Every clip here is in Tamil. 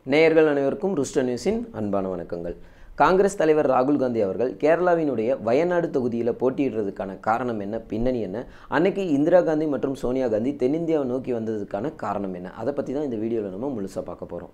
நேயர்கள் அனைவருக்கும் ருஷ்ட நியூஸின் அன்பான வணக்கங்கள் காங்கிரஸ் தலைவர் ராகுல் காந்தி அவர்கள் கேரளாவினுடைய வயநாடு தொகுதியில் போட்டியிடுறதுக்கான காரணம் என்ன பின்னணி என்ன அன்னைக்கு இந்திரா காந்தி மற்றும் சோனியா காந்தி தென்னிந்தியாவை நோக்கி வந்ததுக்கான காரணம் என்ன அதை பற்றி தான் இந்த வீடியோவில் நம்ம முழுசாக பார்க்க போகிறோம்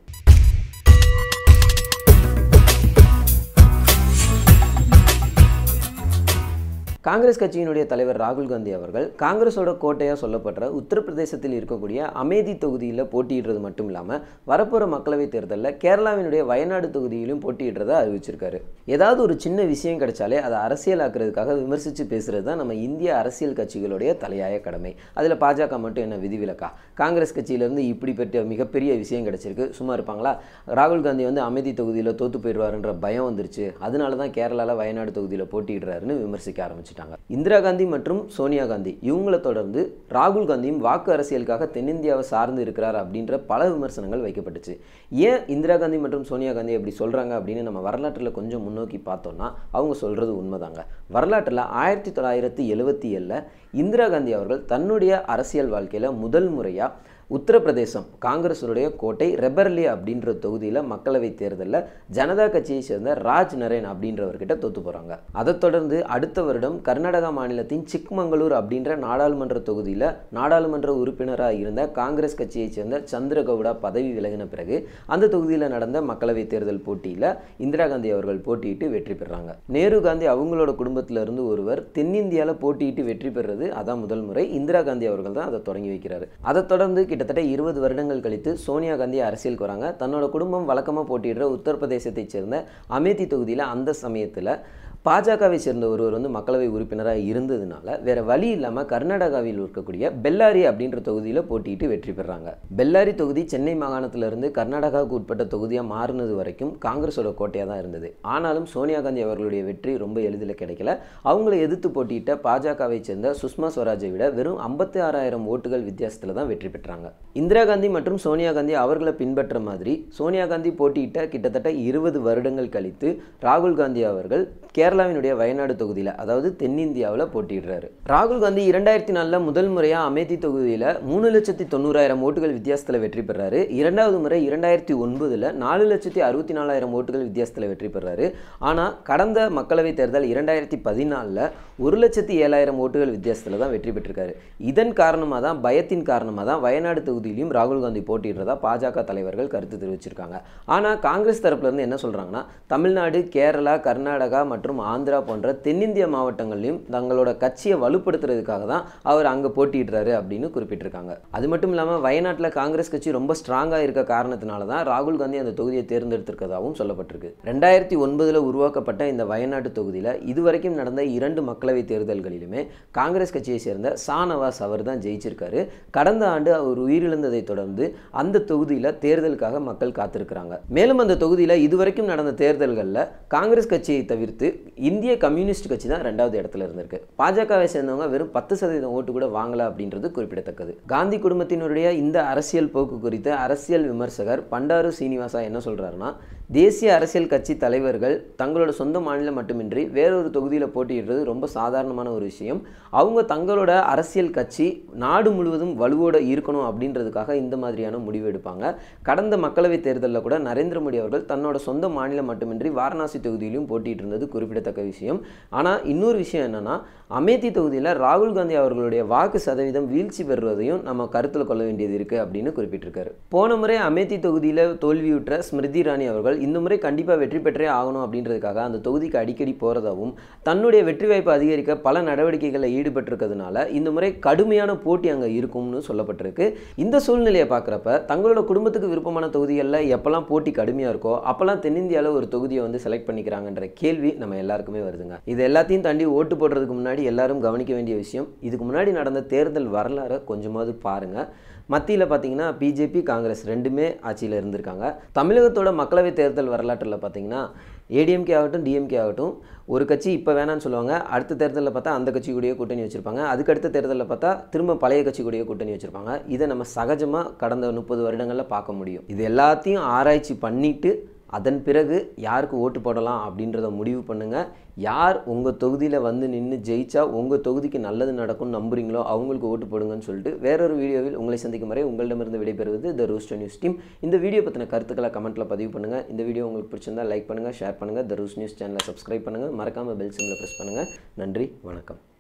காங்கிரஸ் கட்சியினுடைய தலைவர் ராகுல் காந்தி அவர்கள் காங்கிரஸோட கோட்டையாக சொல்லப்படுற உத்தரப்பிரதேசத்தில் இருக்கக்கூடிய அமேதி தொகுதியில் போட்டியிடுறது மட்டும் இல்லாமல் வரப்போகிற மக்களவைத் தேர்தலில் கேரளாவினுடைய வயநாடு தொகுதியிலும் போட்டியிடுறதா அறிவிச்சிருக்காரு ஏதாவது ஒரு சின்ன விஷயம் கிடைச்சாலே அதை அரசியலாக்குறதுக்காக விமர்சித்து பேசுறது தான் நம்ம இந்திய அரசியல் கட்சிகளுடைய தலையாய கடமை அதில் பாஜக மட்டும் என்ன விதிவிலக்கா காங்கிரஸ் கட்சியிலேருந்து இப்படிப்பட்ட மிகப்பெரிய விஷயம் கிடைச்சிருக்கு சும்மா இருப்பாங்களா ராகுல் காந்தி வந்து அமேதி தொகுதியில் தோத்து போயிடுவாருன்ற பயம் வந்துருச்சு அதனால தான் கேரளாவில் வயநாடு தொகுதியில் போட்டியிடுறாருன்னு விமர்சிக்க ஆரம்பிச்சிட்டாங்க இந்திரா காந்தி மற்றும் சோனியா காந்தி இவங்கள தொடர்ந்து ராகுல் காந்தியும் வாக்கு அரசியலுக்காக தென்னிந்தியாவை சார்ந்து இருக்கிறார் அப்படின்ற பல விமர்சனங்கள் வைக்கப்பட்டுச்சு ஏன் இந்திரா காந்தி மற்றும் சோனியா காந்தி அப்படி சொல்கிறாங்க அப்படின்னு நம்ம வரலாற்றில் கொஞ்சம் முன்னோக்கி பார்த்தோம்னா அவங்க சொல்கிறது உண்மைதாங்க வரலாற்றில் ஆயிரத்தி தொள்ளாயிரத்தி எழுவத்தி ஏழில் இந்திரா காந்தி அவர்கள் தன்னுடைய அரசியல் வாழ்க்கையில் முதல் முறையாக உத்தரப்பிரதேசம் காங்கிரஸுடைய கோட்டை ரெபர்லி அப்படின்ற தொகுதியில் மக்களவைத் தேர்தலில் ஜனதா கட்சியை சேர்ந்த ராஜ் நரேன் அப்படின்றவர்கிட்ட தோத்து போகிறாங்க அதைத் தொடர்ந்து அடுத்த வருடம் கர்நாடகா மாநிலத்தின் சிக்மங்களூர் அப்படின்ற நாடாளுமன்ற தொகுதியில் நாடாளுமன்ற உறுப்பினராக இருந்த காங்கிரஸ் கட்சியைச் சேர்ந்த சந்திரகவுடா பதவி விலகின பிறகு அந்த தொகுதியில் நடந்த மக்களவைத் தேர்தல் போட்டியில் இந்திரா காந்தி அவர்கள் போட்டியிட்டு வெற்றி பெறாங்க நேரு காந்தி அவங்களோட குடும்பத்தில் இருந்து ஒருவர் தென்னிந்தியாவில் போட்டியிட்டு வெற்றி பெறுறது அதான் முதல் முறை இந்திரா காந்தி அவர்கள் தான் அதை தொடங்கி வைக்கிறாரு அதைத் தொடர்ந்து கிட்டத்தட்ட இருபது வருடங்கள் கழித்து சோனியா காந்தி அரசியலுக்கு வராங்க தன்னோட குடும்பம் வழக்கமாக போட்டியிடுற உத்தரப்பிரதேசத்தைச் சேர்ந்த அமேதி தொகுதியில் அந்த சமயத்தில் பாஜகவை சேர்ந்த ஒருவர் வந்து மக்களவை உறுப்பினராக இருந்ததுனால வேற வழி இல்லாமல் கர்நாடகாவில் இருக்கக்கூடிய பெல்லாரி அப்படின்ற தொகுதியில் போட்டியிட்டு வெற்றி பெறாங்க பெல்லாரி தொகுதி சென்னை மாகாணத்திலிருந்து கர்நாடகாவுக்கு உட்பட்ட தொகுதியாக மாறினது வரைக்கும் காங்கிரஸோட கோட்டையாக தான் இருந்தது ஆனாலும் சோனியா காந்தி அவர்களுடைய வெற்றி ரொம்ப எளிதில் கிடைக்கல அவங்கள எதிர்த்து போட்டியிட்ட பாஜகவை சேர்ந்த சுஷ்மா ஸ்வராஜை விட வெறும் ஐம்பத்தி ஆறாயிரம் ஓட்டுகள் வித்தியாசத்தில் தான் வெற்றி பெற்றாங்க இந்திரா காந்தி மற்றும் சோனியா காந்தி அவர்களை பின்பற்ற மாதிரி சோனியா காந்தி போட்டியிட்ட கிட்டத்தட்ட இருபது வருடங்கள் கழித்து ராகுல் காந்தி அவர்கள் கேரளாவினுடைய வயநாடு தொகுதியில் அதாவது தென்னிந்தியாவில் போட்டியிடுறாரு ராகுல் காந்தி இரண்டாயிரத்தி நாலில் முதல் முறையாக அமேதி தொகுதியில் மூணு லட்சத்தி தொண்ணூறாயிரம் ஓட்டுகள் வித்தியாசத்தில் வெற்றி பெறாரு இரண்டாவது முறை இரண்டாயிரத்தி ஒன்பதில் நாலு லட்சத்தி அறுபத்தி நாலாயிரம் ஓட்டுகள் வித்தியாசத்தில் வெற்றி பெறாரு ஆனால் கடந்த மக்களவைத் தேர்தல் இரண்டாயிரத்தி பதினாலில் ஒரு லட்சத்தி ஏழாயிரம் ஓட்டுகள் வித்தியாசத்தில் தான் வெற்றி பெற்றிருக்காரு இதன் காரணமாக தான் பயத்தின் காரணமாக தான் வயநாடு தொகுதியிலையும் ராகுல் காந்தி போட்டியிடுறதா பாஜக தலைவர்கள் கருத்து தெரிவிச்சிருக்காங்க ஆனால் காங்கிரஸ் தரப்புலேருந்து என்ன சொல்கிறாங்கன்னா தமிழ்நாடு கேரளா கர்நாடகா மற்றும் ஆந்திரா போன்ற தென்னிந்திய மாவட்டங்கள்லையும் தங்களோட கட்சியை வலுப்படுத்துறதுக்காக தான் அவர் அங்கே போட்டியிடுறாரு அப்படின்னு குறிப்பிட்டிருக்காங்க அது மட்டும் இல்லாமல் வயநாட்டில் காங்கிரஸ் கட்சி ரொம்ப ஸ்ட்ராங்காக இருக்க காரணத்தினால தான் ராகுல் காந்தி அந்த தொகுதியை தேர்ந்தெடுத்திருக்கதாகவும் சொல்லப்பட்டிருக்கு ரெண்டாயிரத்தி ஒன்பதில் உருவாக்கப்பட்ட இந்த வயநாட்டு தொகுதியில் இதுவரைக்கும் நடந்த இரண்டு மக்களவை தேர்தல்களிலுமே காங்கிரஸ் கட்சியை சேர்ந்த சா நவாஸ் அவர் தான் ஜெயிச்சிருக்காரு கடந்த ஆண்டு அவர் உயிரிழந்ததை தொடர்ந்து அந்த தொகுதியில் தேர்தலுக்காக மக்கள் காத்திருக்கிறாங்க மேலும் அந்த தொகுதியில் இதுவரைக்கும் நடந்த தேர்தல்களில் காங்கிரஸ் கட்சியை தவிர்த்து இந்திய கம்யூனிஸ்ட் கட்சி தான் ரெண்டாவது இடத்துல இருந்திருக்கு பாஜகவை சேர்ந்தவங்க வெறும் பத்து சதவீதம் ஓட்டு கூட வாங்கல அப்படின்றது குறிப்பிடத்தக்கது காந்தி குடும்பத்தினுடைய இந்த அரசியல் போக்கு குறித்து அரசியல் விமர்சகர் பண்டாரு சீனிவாசா என்ன சொல்றாருன்னா தேசிய அரசியல் கட்சி தலைவர்கள் தங்களோட சொந்த மாநிலம் மட்டுமின்றி வேறொரு தொகுதியில் போட்டியிடுறது ரொம்ப சாதாரணமான ஒரு விஷயம் அவங்க தங்களோட அரசியல் கட்சி நாடு முழுவதும் வலுவோடு இருக்கணும் அப்படின்றதுக்காக இந்த மாதிரியான முடிவு எடுப்பாங்க கடந்த மக்களவை தேர்தலில் கூட நரேந்திர மோடி அவர்கள் தன்னோட சொந்த மாநிலம் மட்டுமின்றி வாரணாசி தொகுதியிலும் போட்டிட்டு இருந்தது குறிப்பிடத்தக்க விஷயம் ஆனால் இன்னொரு விஷயம் என்னன்னா அமேதி தொகுதியில் ராகுல் காந்தி அவர்களுடைய வாக்கு சதவீதம் வீழ்ச்சி பெறுவதையும் நம்ம கருத்தில் கொள்ள வேண்டியது இருக்குது அப்படின்னு குறிப்பிட்டிருக்காரு போன முறை அமேதி தொகுதியில் தோல்வியுற்ற ஸ்மிருதி இரானி அவர்கள் இந்த முறை கண்டிப்பாக வெற்றி பெற்றே ஆகணும் அப்படின்றதுக்காக அந்த தொகுதிக்கு அடிக்கடி போகிறதாவும் தன்னுடைய வெற்றி வாய்ப்பு அதிகரிக்க பல நடவடிக்கைகளில் ஈடுபட்டிருக்கிறதுனால இந்த முறை கடுமையான போட்டி அங்கே இருக்கும்னு சொல்லப்பட்டிருக்கு இந்த சூழ்நிலையை பார்க்குறப்ப தங்களோட குடும்பத்துக்கு விருப்பமான தொகுதிகளில் எப்போல்லாம் போட்டி கடுமையாக இருக்கோ அப்போல்லாம் தென்னிந்தியாவில் ஒரு தொகுதியை வந்து செலக்ட் பண்ணிக்கிறாங்கன்ற கேள்வி நம்ம எல்லாருக்குமே வருதுங்க இது எல்லாத்தையும் தாண்டி ஓட்டு போடுறதுக்கு முன்னாடி எல்லாரும் கவனிக்க வேண்டிய விஷயம் இதுக்கு முன்னாடி நடந்த தேர்தல் வரலாறை கொஞ்சமாவது பாருங்கள் மத்தியில் பார்த்தீங்கன்னா பிஜேபி காங்கிரஸ் ரெண்டுமே ஆட்சியில் இருந்திருக்காங்க தமிழகத்தோட மக்களவைத் தேர்தல் வரலாற்றில் பார்த்தீங்கன்னா ஏடிஎம்கே ஆகட்டும் டிஎம்கே ஆகட்டும் ஒரு கட்சி இப்போ வேணான்னு சொல்லுவாங்க அடுத்த தேர்தலில் பார்த்தா அந்த கட்சி கூடயே கூட்டணி வச்சுருப்பாங்க அதுக்கடுத்த தேர்தலில் பார்த்தா திரும்ப பழைய கட்சி கூடயே கூட்டணி வச்சுருப்பாங்க இதை நம்ம சகஜமாக கடந்த முப்பது வருடங்களில் பார்க்க முடியும் இது எல்லாத்தையும் ஆராய்ச்சி பண்ணிட்டு அதன் பிறகு யாருக்கு ஓட்டு போடலாம் அப்படின்றத முடிவு பண்ணுங்கள் யார் உங்கள் தொகுதியில் வந்து நின்று ஜெயிச்சா உங்கள் தொகுதிக்கு நல்லது நடக்கும்னு நம்புறீங்களோ அவங்களுக்கு ஓட்டு போடுங்கன்னு சொல்லிட்டு வேறொரு வீடியோவில் உங்களை சந்திக்கும் வரை உங்களிடமிருந்து விடைபெறுவது த ரூஸ்டர் நியூஸ் டீம் இந்த வீடியோ பற்றின கருத்துக்களை கமெண்ட்டில் பதிவு பண்ணுங்கள் இந்த வீடியோ உங்களுக்கு பிடிச்சிருந்தா லைக் பண்ணுங்கள் ஷேர் பண்ணுங்கள் த ரூஸ் நியூஸ் சேனலை சப்ஸ்கிரைப் பண்ணுங்கள் மறக்காமல் பெல் சிம்மில் ப்ரெஸ் பண்ணுங்கள் நன்றி வணக்கம்